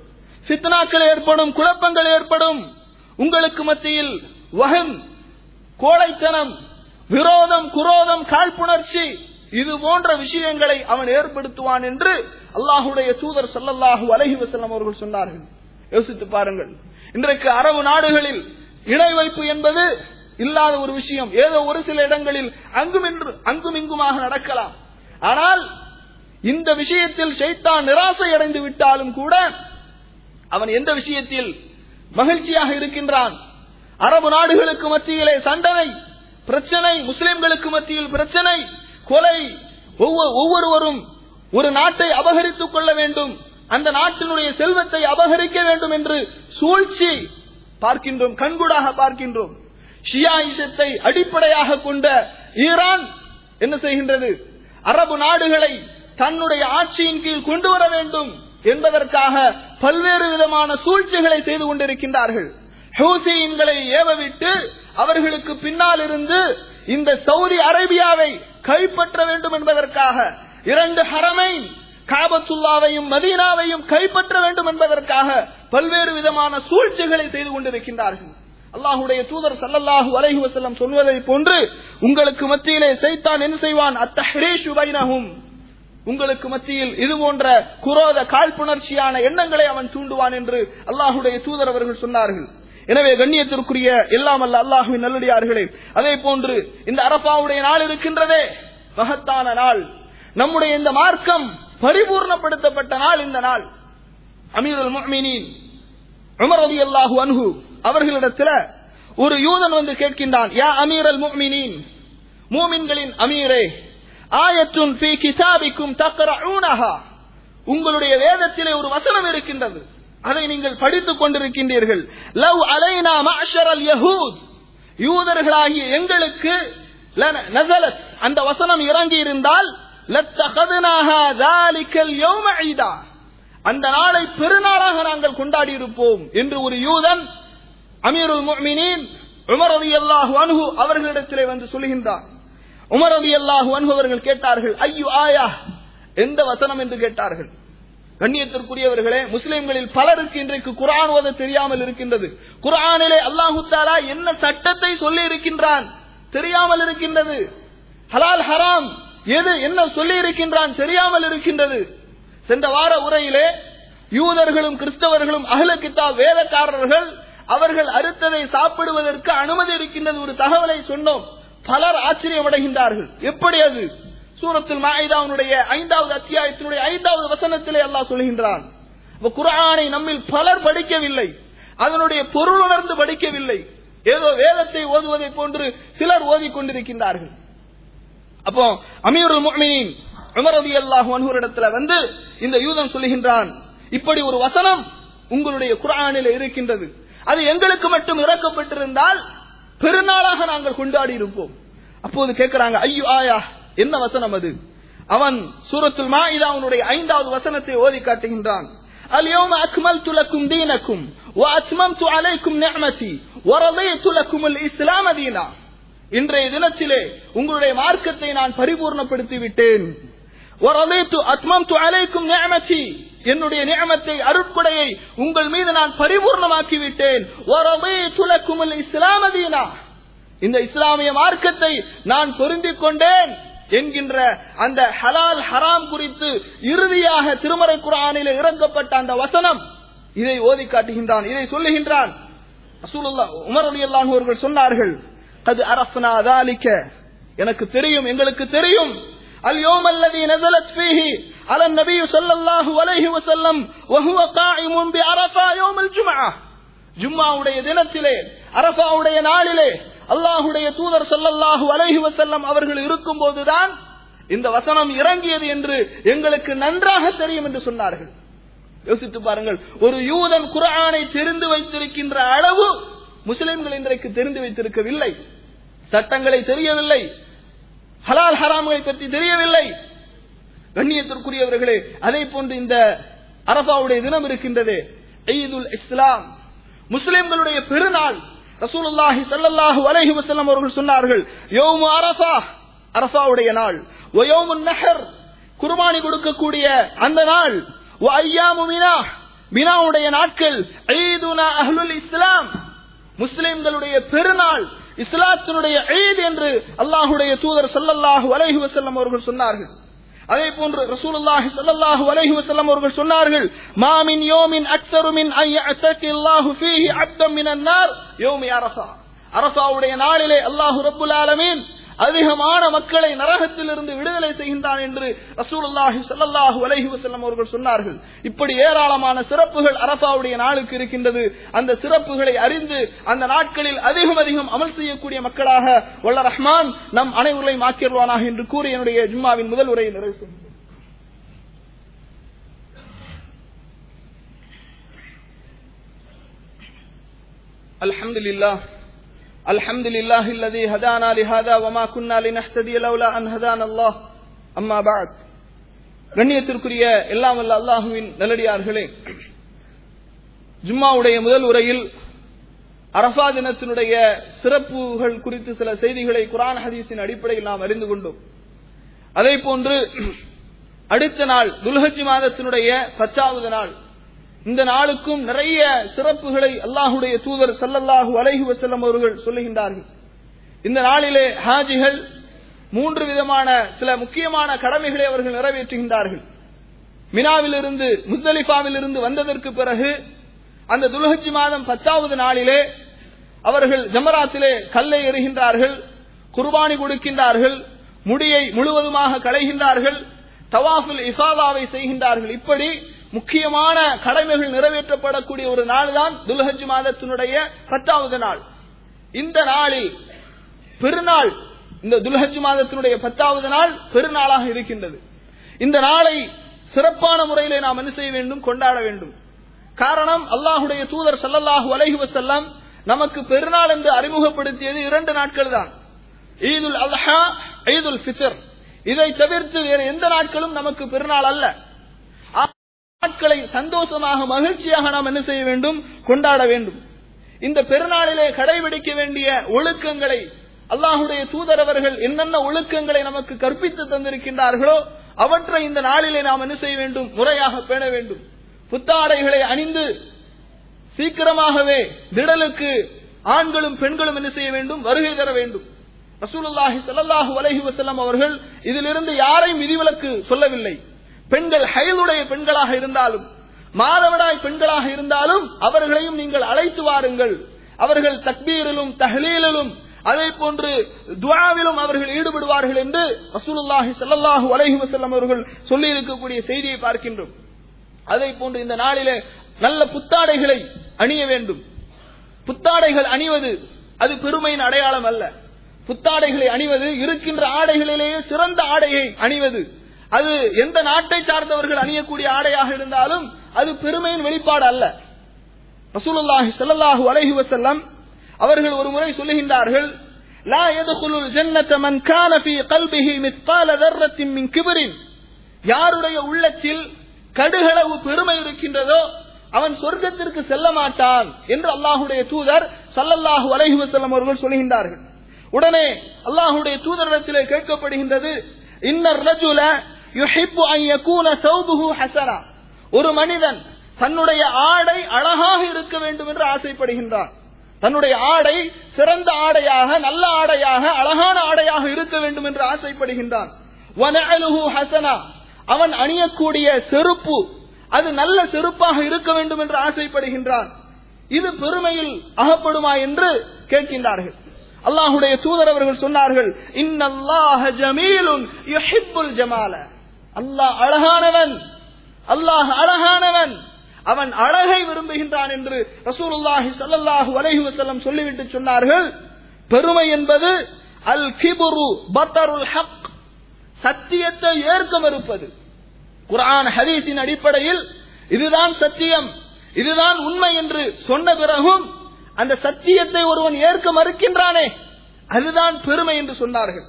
ஃபித்னாக்கள் ஏற்படும் குழப்பங்கள் ஏற்படும் உங்களுக்கு மத்தியில் வகன் கோழைத்தனம் விரோதம் குரோதம் காழ்ப்புணர்ச்சி இது போன்ற விஷயங்களை அவன் ஏற்படுத்துவான் என்று அல்லாஹுடைய தூதர் ஸல்லல்லாஹு அலைஹி வஸல்லம் அவர்கள் சொன்னார்கள் யோசித்து பாருங்கள் இன்றைக்கு அரபு நாடுகளில் இணை வைப்பு என்பது இல்லாத ஒரு விஷயம் ஏதோ ஒரு சில இடங்களில் அங்கும் இன்று அங்கும் இங்குமாக நடக்கலாம் ஆனால் இந்த விஷயத்தில் ஷைத்தான் நிராசை அடைந்து விட்டாலும் கூட அவன் எந்த விஷயத்தில் மகிழ்ச்சியாக இருக்கின்றான் அரபு நாடுகளுக்கு மத்தியிலே சண்டனை பிரச்சனை முஸ்லிம்களுக்கு மத்தியில் பிரச்சனை கொலை ஒவ்வொ- ஒவ்வொருவரும் ஒரு நாட்டை அபகரித்துக் கொள்ள வேண்டும் அந்த நாட்டினுடைய செல்வத்தை அபகரிக்க வேண்டும் என்று சூழ்ச்சி பார்க்கின்றோம் கண்கூடாக பார்க்கின்றோம் ஷியாயிசத்தை அடிப்படையாக கொண்ட ஈரான் என்ன செய்கின்றது அரபு நாடுகளை தன்னுடைய ஆட்சியின் கீழ் கொண்டு வர வேண்டும் என்பதற்காக பல்வேறு விதமான சூழ்ச்சிகளை செய்து கொண்டிருக்கின்றார்கள் ஹூசியின்களை ஏவவிட்டு அவர்களுக்கு பின்னால் இருந்து இந்த சவுதி அரேபியாவை கைப்பற்ற வேண்டும் என்பதற்காக இரண்டு ஹரமை காபத்துல்லாவையும் மதீனாவையும் கைப்பற்ற வேண்டும் என்பதற்காக பல்வேறு விதமான சூழ்ச்சிகளை செய்து கொண்டிருக்கின்றார்கள் அல்லாஹுடைய தூதர் ஸல்லல்லாஹு அலைஹி வஸல்லம் சொல்வதை போன்று உங்களுக்கு மத்தியிலே சைத்தான் என்ன செய்வான் அத்தஹ்ரீஷு பைனஹும் உங்களுக்கு மத்தியில் இது போன்ற குரோத காழ்ப்புணர்ச்சியான எண்ணங்களை அவன் தூண்டுவான் என்று அல்லாஹுடைய தூதர் அவர்கள் சொன்னார்கள் எனவே கண்ணியத்திற்குரிய எல்லாம் அல்ல அல்லாஹுவின் நல்லடியார்களே அதே போன்று இந்த அரபாவுடைய நாள் இருக்கின்றதே மகத்தான நாள் நம்முடைய இந்த மார்க்கம் பரிபூர்ணப்படுத்தப்பட்ட நாள் இந்த நாள் அமீருல் முஃமினீன் உமர் ரலியல்லாஹு அன்ஹு அவர்களிடத்துல ஒரு யூதன் வந்து கேட்கின்றான் யா அமீரல் முஃமினீன் மூமின்களின் அமீரே ஆயத்துன் ஃபீ கிதாபிக்கும் தக்ரஊனஹா உங்களுடைய வேதத்திலே ஒரு வசனம் இருக்கின்றது அதை நீங்கள் படித்துக் கொண்டிருக்கின்றீர்கள் லவ் அலைனா மஅஷரல் யஹூத் யூதர்களாகிய எங்களுக்கு லன- நஸலத் அந்த வசனம் இறங்கி இருந்தால் லத்தகதுனாஹா தாலிக்கல் யௌம ஈதா அந்த நாளை பெருநாளாக நாங்கள் கொண்டாடி இருப்போம் என்று ஒரு யூதன் அமீருல் முஃமினீன் உமர் ரலியல்லாஹு அன்ஹு அவர்களிடத்திலே வந்து சொல்கின்றார் உமர் ரலியல்லாஹு அன்ஹு அவர்கள் கேட்டார்கள் ஐயோ ஆயா எந்த வசனம் என்று கேட்டார்கள் கண்ணியத்திற்குரியவர்களே முஸ்லிம்களில் பலருக்கு இன்றைக்கு குர்ஆன் ஓத தெரியாமல் இருக்கின்றது குர்ஆனிலே அல்லாஹு தாலா என்ன சட்டத்தை சொல்லி இருக்கின்றான் தெரியாமல் இருக்கின்றது ஹலால் ஹராம் எது என்ன சொல்லி இருக்கின்றான் தெரியாமல் இருக்கின்றது சென்ற வார உரையிலே யூதர்களும் கிறிஸ்தவர்களும் அகல கித்தாப் வேதக்காரர்கள் அவர்கள் அறுத்ததை சாப்பிடுவதற்கு அனுமதி இருக்கின்றது ஒரு தகவலை சொன்னோம் பலர் ஆச்சரியமடைகின்றார்கள் எப்படி அது சூரத்துல் மாயிதாவுடைய ஐந்தாவது அத்தியாயத்தினுடைய ஐந்தாவது வசனத்திலே அல்லாஹ் சொல்கின்றான் அப்ப குர்ஆனை நம்மில் பலர் படிக்கவில்லை அதனுடைய பொருள் உணர்ந்து படிக்கவில்லை ஏதோ வேதத்தை ஓதுவதை போன்று சிலர் ஓதிக் கொண்டிருக்கின்றார்கள் அப்போ அமீருல் முஃமினீன் உமர் ரலியல்லாஹு அன்ஹு இடத்துல வந்து இந்த யூதன் சொல்லுகின்றான் இப்படி ஒரு வசனம் உங்களுடைய குர்ஆனிலே இருக்கின்றது அது எங்களுக்கு மட்டும் இறக்கப்பட்டிருந்தால் பெருநாளாக நாங்கள் கொண்டாடி இருப்போம் அப்போது கேட்கிறாங்க ஐயோ ஆயா என்ன வசனம் அது அவன் சூரத்துல் மாயிதாவுடைய ஐந்தாவது வசனத்தை ஓதி காட்டுகின்றான் اليوم أكملت لكم دينكم وأتممت عليكم نعمتي ورضيت لكم الإسلام دينا இன்றைய தினத்திலே உங்களுடைய மார்க்கத்தை நான் பரிபூர்ணப்படுத்தி விட்டேன் வரலைத்து அத்மம்து அலைக்கும் நியமத்தி என்னுடைய நியமத்தை அருட்கொடையை உங்கள் மீது நான் பரிபூர்ணமாக்கி விட்டேன் வரலைத்து லக்கும் இஸ்லாமதீனா இந்த இஸ்லாமிய மார்க்கத்தை நான் பொருந்திக் கொண்டேன் என்கின்ற அந்த ஹலால் ஹராம் குறித்து இறுதியாக திருமறை குரானிலே இறக்கப்பட்ட அந்த வசனம் இதை ஓதி காட்டுகின்றான் இதை சொல்லுகின்றான் ரசூலுல்லாஹ் உமர் ரலியல்லாஹு அவர்கள் சொன்னார்கள் அது அரஃப்னா ذلك எனக்கு தெரியும் எங்களுக்கு தெரியும் اليوم الذي نزلت فيه على النبي صلى الله عليه وسلم وهو قائم بعرفة يوم الجمعة ஜும்மாவுடைய தினத்திலே அரபாவுடைய நாளிலே அல்லாஹுடைய தூதர் ஸல்லல்லாஹு அலைஹி வஸல்லம் அவர்கள் இருக்கும் போதுதான் இந்த வசனம் இறங்கியது என்று எங்களுக்கு நன்றாக தெரியும் என்று சொன்னார்கள் யோசித்து பாருங்கள் ஒரு யூதன் குர்ஆனை தெரிந்து வைத்திருக்கின்ற அளவு முஸ்லிம்கள் இன்றைக்கு தெரிந்து வைத்திருக்கவில்லை சட்டங்களை தெரியவில்லை ஹலால் ஹராம்களை பற்றி தெரியவில்லை கண்ணியத்திற்குரியவர்களே அதே போன்று இந்த அரபாவுடைய தினம் இருக்கின்றது ஈதுல் இஸ்லாம் முஸ்லிம்களுடைய பெருநாள் ரசூலுல்லாஹி ஸல்லல்லாஹு அலைஹி வஸல்லம் அவர்கள் சொன்னார்கள் யௌமு அரஃபா அரஃபாவுடைய நாள் வ யௌமுன் நஹர் குர்பானி கொடுக்கக்கூடிய அந்த நாள் வ ஐயாமு மினா பினாவுடைய நாட்கள் ஈதுனா அஹ்லுல் இஸ்லாம் முஸ்லிம்களுடைய பெருநாள் இஸ்லாத்தினுடைய ஈத் என்று அல்லாஹுடைய தூதர் ஸல்லல்லாஹு அலைஹி வஸல்லம் அவர்கள் சொன்னார்கள் அதே போன்று ரசூலுல்லாஹி ஸல்லல்லாஹு அலைஹி வஸல்லம் அவர்கள் சொன்னார்கள் மா மின் யௌமின் அக்ஸரு மின் அன் யஅதகி அல்லாஹு ஃபீஹி அப்தம் மினன் நார் யௌமி அரஃபா அரஃபாவுடைய நாளிலே அல்லாஹு ரப்புல் ஆலமீன் அதிகமான மக்களை நரகத்திலிருந்து விடுதலை செய்கின்றான் என்று ரசூலுல்லாஹி ஸல்லல்லாஹு அலைஹி வஸல்லம் அவர்கள் சொன்னார்கள் இப்படி ஏராளமான சிறப்புகள் அரஃபாவுடைய நாளுக்கு இருக்கின்றது அந்த சிறப்புகளை அறிந்து அந்த நாட்களில் அதிகம் அதிகம் அமல் செய்யக்கூடிய மக்களாக வல்ல ரஹ்மான் நம் அனைவர்களையும் ஆக்கிடுவானாக என்று கூறி என்னுடைய ஜும்மாவின் முதல் உரையை நிறைவு செய்கிறேன் الحمد لله الحمد لله الذي هدانا لهذا وما كنا لنهتدي لولا أن هدانا الله أما بعد கண்ணியத்திற்குரிய எல்லாம் வல்ல அல்லாஹுவின் நல்லடியார்களே ஜும்மாவுடைய முதல் உரையில் அரபா தினத்தினுடைய சிறப்புகள் குறித்து சில செய்திகளை குரான் ஹதீஸின் அடிப்படையில் நாம் அறிந்து கொண்டோம் அதே போன்று அடுத்த நாள் துல்ஹஜ் மாதத்தினுடைய பத்தாவது நாள் இந்த நாளுக்கும் நிறைய சிறப்புகளை அல்லாஹுடைய தூதர் சல்லல்லாஹு அலைஹி வசல்லம் அவர்கள் சொல்லுகின்றார்கள் இந்த நாளிலே ஹாஜிகள் மூன்று விதமான சில முக்கியமான கடமைகளை அவர்கள் நிறைவேற்றுகின்றார்கள் மினாவிலிருந்து முஸ்தலிஃபாவிலிருந்து வந்ததற்கு பிறகு அந்த துல்ஹஜ் மாதம் பத்தாவது நாளிலே அவர்கள் ஜமராத்திலே கல்லை எறிகின்றார்கள் குர்பானி கொடுக்கின்றார்கள் முடியை முழுவதுமாக களைகின்றார்கள் தவாஃபில் இஃபாதாவை செய்கின்றார்கள் இப்படி முக்கியமான கடமைகள் நிறைவேற்றப்படக்கூடிய ஒரு நாள் தான் துல்ஹஜ் மாதத்தினுடைய பத்தாவது நாள் இந்த நாளில் பெருநாள் இந்த துல்ஹஜ் மாதத்தினுடைய பத்தாவது நாள் பெருநாளாக இருக்கின்றது இந்த நாளை சிறப்பான முறையிலே நாம் என்ன செய்ய வேண்டும் கொண்டாட வேண்டும் காரணம் அல்லாஹுடைய தூதர் சல்லல்லாஹு அலைஹி வசல்லம் நமக்கு பெருநாள் என்று அறிமுகப்படுத்தியது இரண்டு நாட்கள் தான் ஈதுல் அல்ஹா ஈதுல் ஃபித்ர் இதை தவிர்த்து வேறு எந்த நாட்களும் நமக்கு பெருநாள் அல்ல நாட்களை சந்தோஷமாக மகிழ்ச்சியாக நாம் என்ன செய்ய வேண்டும் கொண்டாட வேண்டும் இந்த பெருநாளிலே கடைபிடிக்க வேண்டிய ஒழுக்கங்களை அல்லாஹுடைய தூதரவர்கள் என்னென்ன ஒழுக்கங்களை நமக்கு கற்பித்து தந்திருக்கின்றார்களோ அவற்றை இந்த நாளிலே நாம் என்ன செய்ய வேண்டும் முறையாக பேண வேண்டும் புத்தாடைகளை அணிந்து சீக்கிரமாகவே திடலுக்கு ஆண்களும் பெண்களும் என்ன செய்ய வேண்டும் வருகை தர வேண்டும் ரசூலுல்லாஹி ஸல்லல்லாஹு அலைஹி வஸல்லம் அவர்கள் இதிலிருந்து யாரையும் விதிவிலக்கு சொல்லவில்லை பெண்கள் ஹைலுடைய பெண்களாக இருந்தாலும் மாதவிடாய் பெண்களாக இருந்தாலும் அவர்களையும் நீங்கள் அழைத்து வாருங்கள் அவர்கள் தக்பீரிலும் தஹ்லீலிலும் அதே போன்று துவாவிலும் அவர்கள் ஈடுபடுவார்கள் என்று ரசூலுல்லாஹி ஸல்லல்லாஹு அலைஹி வஸல்லம் அவர்கள் சொல்லி இருக்கக்கூடிய செய்தியை பார்க்கின்றோம் அதே போன்று இந்த நாளிலே நல்ல புத்தாடைகளை அணிய வேண்டும் புத்தாடைகள் அணிவது அது பெருமையின் அடையாளம் அல்ல புத்தாடைகளை அணிவது இருக்கின்ற ஆடைகளிலேயே சிறந்த ஆடையை அணிவது அது எந்த நாட்டை சார்ந்தவர்கள் அணியக்கூடிய ஆடையாக இருந்தாலும் அது பெருமையின் வெளிப்பாடு அல்ல ரசூலுல்லாஹி ஸல்லல்லாஹு அலைஹி வஸல்லம் அவர்கள் ஒரு முறை சொல்லுகின்றார்கள் லா யதுகுலுல் ஜன்னத மன் கான ஃபீ கல்பிஹி மிஸ்கால தர்ரத்தின் மின் கிபரின் யாருடைய உள்ளத்தில் கடுகளவு பெருமை இருக்கின்றதோ அவன் சொர்க்கத்திற்கு செல்ல மாட்டான் என்று அல்லாஹுடைய தூதர் சல்லல்லாஹு அலைஹி வஸல்லம் அவர்கள் சொல்லுகின்றார்கள் உடனே அல்லாஹுடைய தூதரிடத்திலே கேட்கப்படுகின்றது இன்னர் ரஜுல யுஹிப்பு அன் யகூன சௌபுஹு ஹஸனா ஒரு மனிதன் தன்னுடைய ஆடை அழகாக இருக்க வேண்டும் என்று ஆசைப்படுகின்றான் தன்னுடைய ஆடை சிறந்த ஆடையாக நல்ல ஆடையாக அழகான ஆடையாக இருக்க வேண்டும் என்று ஆசைப்படுகின்றான் வனஅலுஹு ஹஸனா அவன் அணியக்கூடிய செருப்பு அது நல்ல செருப்பாக இருக்க வேண்டும் என்று ஆசைப்படுகின்றான் இது பெருமையில் அகப்படுமா என்று கேட்கின்றார்கள் அல்லாஹுடைய தூதர் அவர்கள் சொன்னார்கள் இன்னல்லாஹ ஜமீலுன் யுஹிப்புல் ஜமால அல்லாஹ் அழகானவன் அல்லாஹ் அழகானவன் அவன் அழகை விரும்புகின்றான் என்று ரசூலுல்லாஹி ஸல்லல்லாஹு அலைஹி வஸல்லம் சொல்லிவிட்டு சொன்னார்கள் பெருமை என்பது அல் கிபுரு பத்தருல் ஹக் சத்தியத்தை ஏற்க மறுப்பது குர்ஆன் ஹதீஸின் அடிப்படையில் இதுதான் சத்தியம் இதுதான் உண்மை என்று சொன்ன பிறகும் அந்த சத்தியத்தை ஒருவன் ஏற்க மறுக்கின்றானே அதுதான் பெருமை என்று சொன்னார்கள்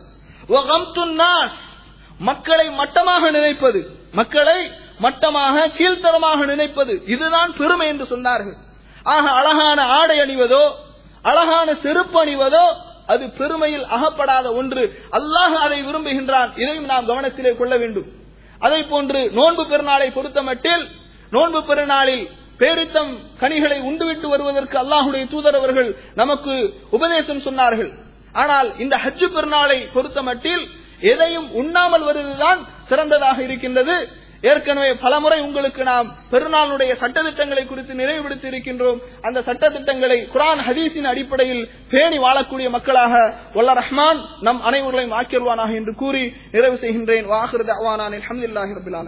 மக்களை மட்டமாக நினைப்பது மக்களை மட்டமாக கீழ்த்தரமாக நினைப்பது இதுதான் பெருமை என்று சொன்னார்கள் ஆக அழகான ஆடை அணிவதோ அழகான செருப்பு அணிவதோ அது பெருமையில் அகப்படாத ஒன்று அல்லாஹ் அதை விரும்புகின்றான் இதையும் நாம் கவனத்திலே கொள்ள வேண்டும் அதை போன்று நோன்பு பெருநாளை பொறுத்த மட்டில் நோன்பு பெருநாளில் பேரித்தம் கனிகளை உண்டுவிட்டு வருவதற்கு அல்லாஹுடைய தூதர் அவர்கள் நமக்கு உபதேசம் சொன்னார்கள் ஆனால் இந்த ஹஜ்ஜு பெருநாளை பொறுத்தமட்டில் எதையும் உண்ணாமல் வருவதுதான் சிறந்ததாக இருக்கின்றது ஏற்கனவே பலமுறை உங்களுக்கு நாம் பெருநாளுடைய சட்டத்திட்டங்களை குறித்து நினைவுபடுத்தி இருக்கின்றோம் அந்த சட்டத்திட்டங்களை குரான் ஹதீஸின் அடிப்படையில் பேணி வாழக்கூடிய மக்களாக வல்ல ரஹ்மான் நம் அனைவர்களையும் ஆக்கிடுவானாக என்று கூறி நிறைவு செய்கின்றேன் வாஹிருத அவானான் அலமதுல்லாஹி ரபிலான